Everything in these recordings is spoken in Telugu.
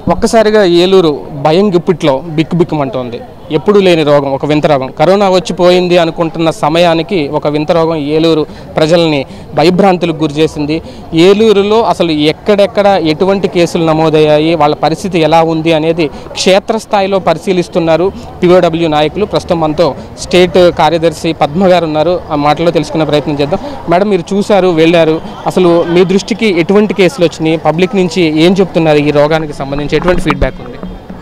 ఒక్కసారిగా ఏలూరు భయం గుప్పిట్లో బిక్కు బిక్కుమంటోంది ఎప్పుడు లేని రోగం ఒక వింత రోగం కరోనా వచ్చిపోయింది అనుకుంటున్న సమయానికి ఒక వింత రోగం ఏలూరు ప్రజల్ని భయభ్రాంతులకు గురి చేసింది ఏలూరులో అసలు ఎక్కడెక్కడ ఎటువంటి కేసులు నమోదయ్యాయి వాళ్ళ పరిస్థితి ఎలా ఉంది అనేది క్షేత్రస్థాయిలో పరిశీలిస్తున్నారు పిఓడబ్ల్యూ నాయకులు ప్రస్తుతం మనతో స్టేట్ కార్యదర్శి పద్మ గారు ఉన్నారు ఆ మాటలో తెలుసుకునే ప్రయత్నం చేద్దాం మేడం మీరు చూశారు వెళ్ళారు అసలు మీ దృష్టికి ఎటువంటి కేసులు వచ్చినాయి పబ్లిక్ నుంచి ఏం చెప్తున్నారు ఈ రోగానికి సంబంధించి ఎటువంటి ఫీడ్బ్యాక్ ఉంది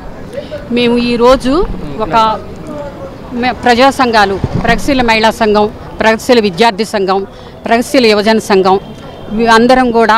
మేము ఈరోజు ఒక మే- ప్రజా సంఘాలు ప్రగతిశీల మహిళా సంఘం ప్రగతిశీల విద్యార్థి సంఘం ప్రగతిశీల యువజన సంఘం ఇవి అందరం కూడా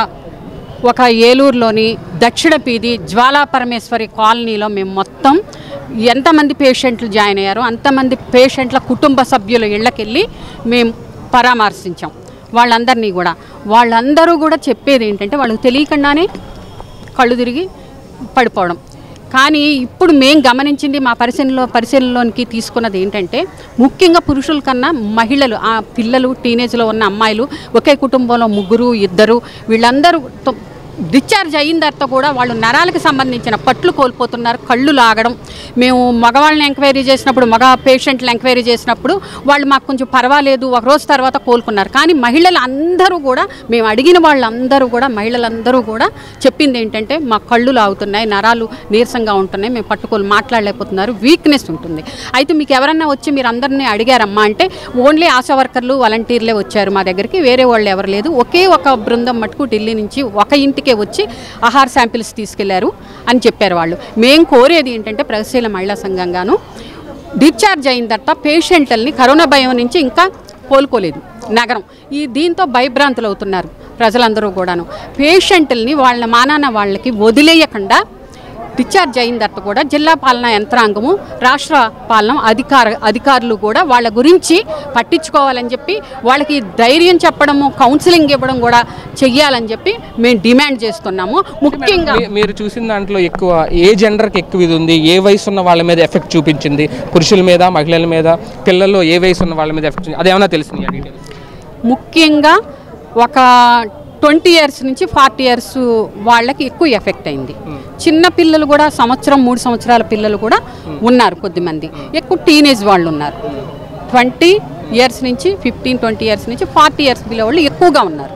ఒక ఏలూరులోని దక్షిణ పీది జ్వాలా పరమేశ్వరి కాలనీలో మేము మొత్తం ఎంతమంది పేషెంట్లు జాయిన్ అయ్యారో అంతమంది పేషెంట్ల కుటుంబ సభ్యుల ఇళ్ళకెళ్ళి మేము పరామర్శించాం వాళ్ళందరినీ కూడా వాళ్ళందరూ కూడా చెప్పేది ఏంటంటే వాళ్ళకి తెలియకుండానే కళ్ళు తిరిగి పడిపోవడం కానీ ఇప్పుడు మేం గమనించింది మా పరిశీలనలో పరిశీలనలోనికి తీసుకున్నది ఏంటంటే ముఖ్యంగా పురుషుల కన్నా మహిళలు ఆ పిల్లలు టీనేజ్లో ఉన్న అమ్మాయిలు ఒకే కుటుంబంలో ముగ్గురు ఇద్దరు వీళ్ళందరూ తొ- డిశ్చార్జ్ అయిన తర్వాత కూడా వాళ్ళు నరాలకు సంబంధించిన పట్లు కోల్పోతున్నారు కళ్ళు లాగడం మేము మగవాళ్ళని ఎంక్వైరీ చేసినప్పుడు మగ పేషెంట్లు ఎంక్వైరీ చేసినప్పుడు వాళ్ళు మాకు కొంచెం పర్వాలేదు ఒక రోజు తర్వాత కోలుకున్నారు కానీ మహిళలు అందరూ కూడా మేము అడిగిన వాళ్ళందరూ కూడా మహిళలందరూ కూడా చెప్పింది ఏంటంటే మా కళ్ళు లాగుతున్నాయి నరాలు నీరసంగా ఉంటున్నాయి మేము పట్టుకోలు మాట్లాడలేకపోతున్నారు వీక్నెస్ ఉంటుంది అయితే మీకు ఎవరన్నా వచ్చి మీరు అందరినీ అడిగారమ్మా అంటే ఓన్లీ ఆశా వర్కర్లు వాలంటీర్లే వచ్చారు మా దగ్గరికి వేరే వాళ్ళు ఎవరు లేదు ఒకే ఒక బృందం మటుకు ఢిల్లీ నుంచి ఒక ఇంటికే వచ్చి ఆహార శాంపిల్స్ తీసుకెళ్లారు అని చెప్పారు వాళ్ళు మేం కోరేది ఏంటంటే ప్రగతిశీల మహిళా సంఘంగాను డిశ్చార్జ్ అయిన తర్వాత పేషెంట్లని కరోనా భయం నుంచి ఇంకా కోలుకోలేదు నగరం ఈ దీంతో భయభ్రాంతులు అవుతున్నారు ప్రజలందరూ కూడాను పేషెంట్లని వాళ్ళ మానాన వాళ్ళకి వదిలేయకుండా డిశ్చార్జ్ అయిన తర్వాత కూడా జిల్లా పాలనా యంత్రాంగము రాష్ట్ర పాలన అధికార అధికారులు కూడా వాళ్ళ గురించి పట్టించుకోవాలని చెప్పి వాళ్ళకి ధైర్యం చెప్పడము కౌన్సిలింగ్ ఇవ్వడం కూడా చెయ్యాలని చెప్పి మేము డిమాండ్ చేస్తున్నాము ముఖ్యంగా మీ- మీరు చూసిన దాంట్లో ఎక్కువ ఏ జెండర్కి ఎక్కువ ఇది ఉంది ఏ వయసు ఉన్న వాళ్ళ మీద ఎఫెక్ట్ చూపించింది పురుషుల మీద మహిళల మీద పిల్లల్లో ఏ వయసు ఉన్న వాళ్ళ మీద ఎఫెక్ట్ చూపించింది అదేమన్నా తెలిసింది డీటెయిల్స్ ముఖ్యంగా ఒక ట్వంటీ ఇయర్స్ నుంచి ఫార్టీ ఇయర్స్ వాళ్ళకి ఎక్కువ ఎఫెక్ట్ అయింది చిన్న పిల్లలు కూడా సంవత్సరం మూడు సంవత్సరాల పిల్లలు కూడా ఉన్నారు కొద్దిమంది ఎక్కువ టీనేజ్ వాళ్ళు ఉన్నారు ట్వంటీ ఇయర్స్ నుంచి ఫిఫ్టీన్ ట్వంటీ ఇయర్స్ నుంచి ఫార్టీ ఇయర్స్ పిల్లల వాళ్ళు ఎక్కువగా ఉన్నారు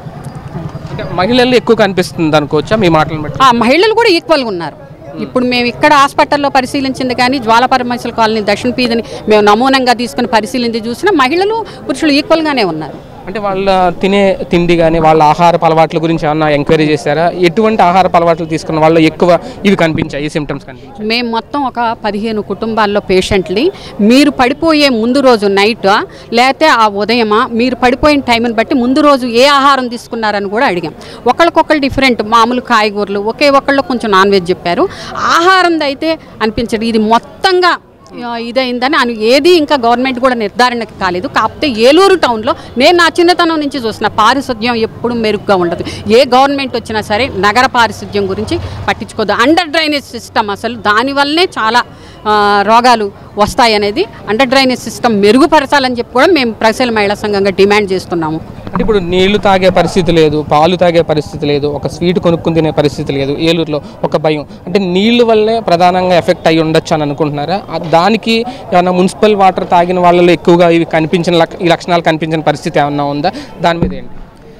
అంటే మహిళల్లో ఎక్కువ కనిపిస్తుంది అనుకోవచ్చా మీ మాటలను బట్టి ఆ మహిళలు కూడా ఈక్వల్గా ఉన్నారు ఇప్పుడు మేము ఇక్కడ హాస్పిటల్లో పరిశీలించింది కానీ జ్వాల పరమేశ్వర కాలనీ దక్షిణ పీదని మేము నమూనంగా తీసుకుని పరిశీలించి చూసినా మహిళలు పురుషులు ఈక్వల్గానే ఉన్నారు అంటే వాళ్ళ తినే తిండి కానీ వాళ్ళ ఆహార అలవాట్ల గురించి ఏమన్నా ఎంక్వైరీ చేశారా ఎటువంటి ఆహార అలవాట్లు తీసుకున్న వాళ్ళు ఎక్కువ ఇవి కనిపించాయి ఈ సిమ్టమ్స్ కనిపించాయి మేము మొత్తం ఒక పదిహేను కుటుంబాల్లో పేషెంట్ని మీరు పడిపోయే ముందు రోజు నైట్ లేకపోతే ఆ ఉదయమా మీరు పడిపోయిన టైంని బట్టి ముందు రోజు ఏ ఆహారం తీసుకున్నారని కూడా అడిగాం ఒకళ్ళకొకళ్ళు డిఫరెంట్ మామూలు కాయగూరలు ఒకే ఒకళ్ళు కొంచెం నాన్ వెజ్ చెప్పారు ఆహారం అయితే అనిపించదు ఇది మొత్తంగా ఆ, ఇదైందని అని ఏది ఇంకా గవర్నమెంట్ కూడా నిర్ధారణకి కాలేదు కాకపోతే ఏలూరు టౌన్లో నేను నా చిన్నతనం నుంచి చూసిన పారిశుద్ధ్యం ఎప్పుడు మెరుగ్గా ఉండదు ఏ గవర్నమెంట్ వచ్చినా సరే నగర పారిశుద్ధ్యం గురించి పట్టించుకోదు అండర్ డ్రైనేజ్ సిస్టమ్ అసలు దానివల్లనే చాలా ఆ, రోగాలు వస్తాయనేది అండర్ డ్రైనేజ్ సిస్టమ్ మెరుగుపరచాలని చెప్పి కూడా మేము ప్రజల మహిళా సంఘంగా డిమాండ్ చేస్తున్నాము అంటే ఇప్పుడు నీళ్లు తాగే పరిస్థితి లేదు పాలు తాగే పరిస్థితి లేదు ఒక స్వీట్ కొనుక్కుని తినే పరిస్థితి లేదు ఏలూరులో ఒక భయం అంటే నీళ్లు వల్లే ప్రధానంగా ఎఫెక్ట్ అయ్యి ఉండొచ్చు అని అనుకుంటున్నారా ఆ దానికి ఏమన్నా మున్సిపల్ వాటర్ తాగిన వాళ్ళలో ఎక్కువగా ఇవి కనిపించిన లక్- ఈ లక్షణాలు కనిపించిన పరిస్థితి ఏమన్నా ఉందా దాని మీద ఏంటి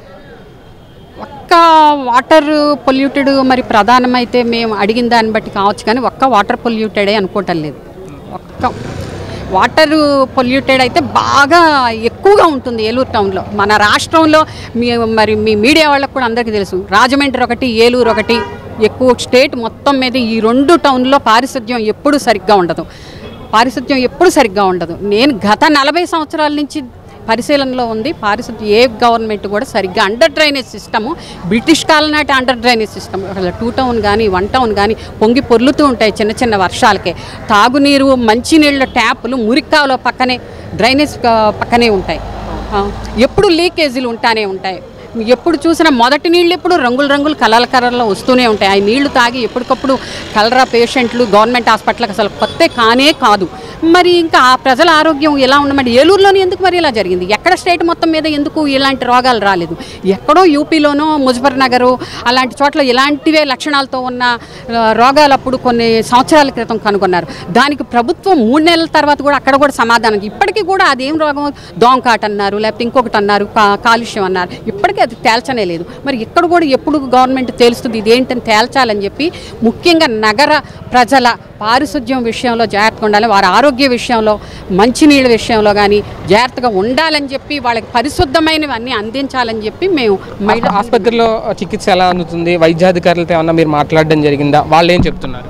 ఒక్క వాటర్ పొల్యూటెడ్ మరి ప్రధానమైతే మేము అడిగిన దాన్ని బట్టి కావచ్చు కానీ ఒక్క వాటర్ పొల్యూటెడే అనుకోవటం లేదు ఒక్క వాటర్ పొల్యూటెడ్ అయితే బాగా ఎక్కువగా ఉంటుంది ఏలూరు టౌన్లో మన రాష్ట్రంలో మీ మరి మీ మీడియా వాళ్ళకు కూడా అందరికీ తెలుసు రాజమండ్రి ఒకటి ఏలూరు ఒకటి ఎక్కువ స్టేట్ మొత్తం మీద ఈ రెండు టౌన్లో పారిశుద్ధ్యం ఎప్పుడు సరిగ్గా ఉండదు పారిశుద్ధ్యం ఎప్పుడు సరిగ్గా ఉండదు నేను గత నలభై సంవత్సరాల నుంచి పరిశీలనలో ఉంది పారిశుద్ధ్యం ఏ గవర్నమెంట్ కూడా సరిగ్గా అండర్ డ్రైనేజ్ సిస్టము బ్రిటిష్ కాలం నాటి అండర్ డ్రైనేజ్ సిస్టమ్ అసలు టూ టౌన్ కానీ వన్ టౌన్ కానీ పొంగి పొర్లుతూ ఉంటాయి చిన్న చిన్న వర్షాలకే తాగునీరు మంచినీళ్ళ ట్యాపులు మురికాలో పక్కనే డ్రైనేజ్ ఆ, పక్కనే ఉంటాయి ఆ, ఎప్పుడు లీకేజీలు ఉంటానే ఉంటాయి ఎప్పుడు చూసినా మొదటి నీళ్ళు ఎప్పుడు రంగులు రంగులు కలర్ కలర్లో వస్తూనే ఉంటాయి ఆ నీళ్లు తాగి ఎప్పటికప్పుడు కలరా పేషెంట్లు గవర్నమెంట్ హాస్పిటల్కి అసలు కొత్త కానే కాదు మరి ఇంకా ఆ ప్రజల ఆరోగ్యం ఎలా ఉండమంటే ఏలూరులోనే ఎందుకు మరి ఇలా జరిగింది ఎక్కడ స్టేట్ మొత్తం మీద ఎందుకు ఇలాంటి రోగాలు రాలేదు ఎక్కడో యూపీలోనో ముజఫర్ నగరు అలాంటి చోట్ల ఇలాంటివే లక్షణాలతో ఉన్న ఆ, రోగాలు అప్పుడు కొన్ని సంవత్సరాల క్రితం కనుగొన్నారు దానికి ప్రభుత్వం మూడు నెలల తర్వాత కూడా అక్కడ కూడా సమాధానం ఇప్పటికీ కూడా అదేం రోగం దోంకాట అన్నారు లేకపోతే ఇంకొకటి అన్నారు కా- కాలుష్యం అన్నారు ఇప్పటికీ అది తేల్చనే లేదు మరి ఇక్కడ కూడా ఎప్పుడు గవర్నమెంట్ తేలుస్తుంది ఇదేంటని తేల్చాలని చెప్పి ముఖ్యంగా నగర ప్రజల పారిశుద్ధ్యం విషయంలో జాగ్రత్తగా ఉండాలి వారి ఆరోగ్య విషయంలో మంచినీళ్ళ విషయంలో కానీ జాగ్రత్తగా ఉండాలని చెప్పి వాళ్ళకి పరిశుద్ధమైనవి అన్నీ అందించాలని చెప్పి మేము మహిళా ఆసుపత్రిలో చికిత్స ఎలా అందుతుంది వైద్యాధికారులతో ఏమన్నా మీరు మాట్లాడడం జరిగిందా వాళ్ళు ఏం చెప్తున్నారు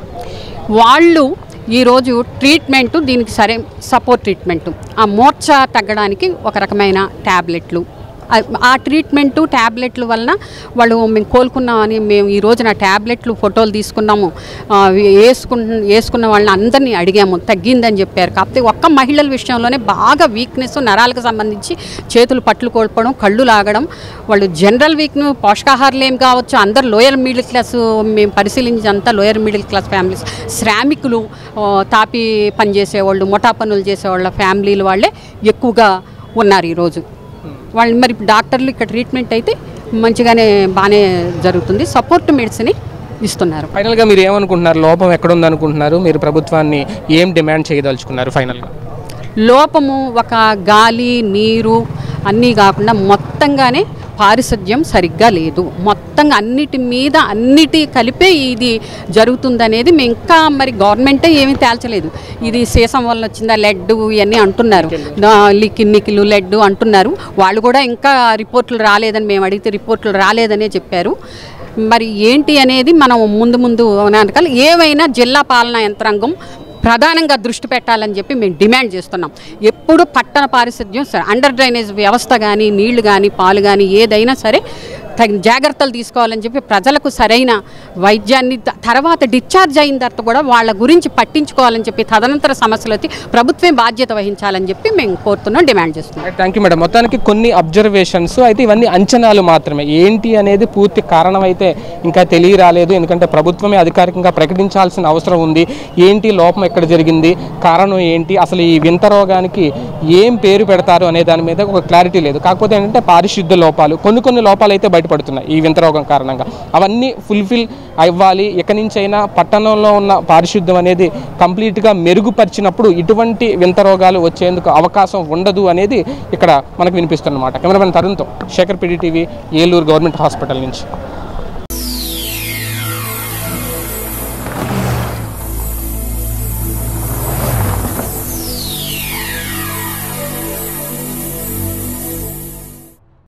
వాళ్ళు ఈరోజు ట్రీట్మెంట్ దీనికి సరే సపోర్ట్ ట్రీట్మెంట్ ఆ మూర్ఛ తగ్గడానికి ఒక రకమైన ట్యాబ్లెట్లు ఆ- ఆ ట్రీట్మెంటు ట్యాబ్లెట్ల వలన వాళ్ళు మేము కోలుకున్నామని మేము ఈ రోజున ట్యాబ్లెట్లు ఫోటోలు తీసుకున్నాము ఆ, వేసుకున్న వేసుకున్న వాళ్ళని అందరినీ అడిగాము తగ్గిందని చెప్పారు కాకపోతే ఒక్క మహిళల విషయంలోనే బాగా వీక్నెస్ నరాలకు సంబంధించి చేతులు పట్లు కోల్పోవడం కళ్ళు లాగడం వాళ్ళు జనరల్ వీక్ను పోషకాహారాలు ఏం కావచ్చు అందరు లోయర్ మిడిల్ క్లాస్ మేము పరిశీలించినంత లోయర్ మిడిల్ క్లాస్ ఫ్యామిలీస్ శ్రామికులు ఆ, తాపి పని చేసేవాళ్ళు ముఠా పనులు చేసేవాళ్ళ ఫ్యామిలీలు వాళ్ళే ఎక్కువగా ఉన్నారు ఈరోజు వాళ్ళు మరి డాక్టర్లు ఇక్కడ ట్రీట్మెంట్ అయితే మంచిగానే బాగానే జరుగుతుంది సపోర్ట్ మెడిసిన్ ఇస్తున్నారు ఫైనల్గా మీరు ఏమనుకుంటున్నారు లోపం ఎక్కడుంది అనుకుంటున్నారు మీరు ప్రభుత్వాన్ని ఏం డిమాండ్ చేయదలుచుకున్నారు ఫైనల్గా లోపము ఒక గాలి నీరు అన్నీ కాకుండా మొత్తంగానే పారిశుద్ధ్యం సరిగ్గా లేదు మొత్తంగా అన్నిటి మీద అన్నిటి కలిపే ఇది జరుగుతుందనేది మేము ఇంకా మరి గవర్నమెంటే ఏమీ తేల్చలేదు ఇది సీసం వల్ల వచ్చిందా లెడ్ ఇవన్నీ అంటున్నారు లికి నికిలు లెడ్ అంటున్నారు వాళ్ళు కూడా ఇంకా రిపోర్ట్లు రాలేదని మేము అడిగితే రిపోర్ట్లు రాలేదనే చెప్పారు మరి ఏంటి అనేది మనం ముందు ముందు అనకాల ఏవైనా జిల్లా పాలనా యంత్రాంగం ప్రధానంగా దృష్టి పెట్టాలని చెప్పి మేము డిమాండ్ చేస్తున్నాం ఎప్పుడు పట్టణ పారిశుద్ధ్యం సరే అండర్ డ్రైనేజ్ వ్యవస్థ కానీ నీళ్లు కానీ పాలు కానీ ఏదైనా సరే తగిన జాగ్రత్తలు తీసుకోవాలని చెప్పి ప్రజలకు సరైన వైద్యాన్ని త- తర్వాత డిశ్చార్జ్ అయిన తర్వాత కూడా వాళ్ళ గురించి పట్టించుకోవాలని చెప్పి తదనంతర సమస్యలకి ప్రభుత్వమే బాధ్యత వహించాలని చెప్పి మేము కోరుతున్నాం డిమాండ్ చేస్తున్నాం థ్యాంక్ యూ మేడం మొత్తానికి కొన్ని అబ్జర్వేషన్స్ అయితే ఇవన్నీ అంచనాలు మాత్రమే ఏంటి అనేది పూర్తి కారణం అయితే ఇంకా తెలియరాలేదు ఎందుకంటే ప్రభుత్వమే అధికారికంగా ప్రకటించాల్సిన అవసరం ఉంది ఏంటి లోపం ఎక్కడ జరిగింది కారణం ఏంటి అసలు ఈ వింత రోగానికి ఏం పేరు పెడతారు అనే దాని మీద ఒక క్లారిటీ లేదు కాకపోతే ఏంటంటే పారిశుద్ధ లోపాలు కొన్ని కొన్ని లోపాలు అయితే బయటపడుతున్నాయి ఈ వింత రోగం కారణంగా అవన్నీ ఫుల్ఫిల్ అవ్వాలి ఎక్కడి నుంచైనా పట్టణంలో ఉన్న పారిశుద్ధ్యం అనేది కంప్లీట్గా మెరుగుపరిచినప్పుడు ఇటువంటి వింత రోగాలు వచ్చేందుకు అవకాశం ఉండదు అనేది ఇక్కడ మనకు వినిపిస్తున్నమాట కెమెరామెన్ తరుణ్తో Shekhar PD TV Eluru government hospital నుంచి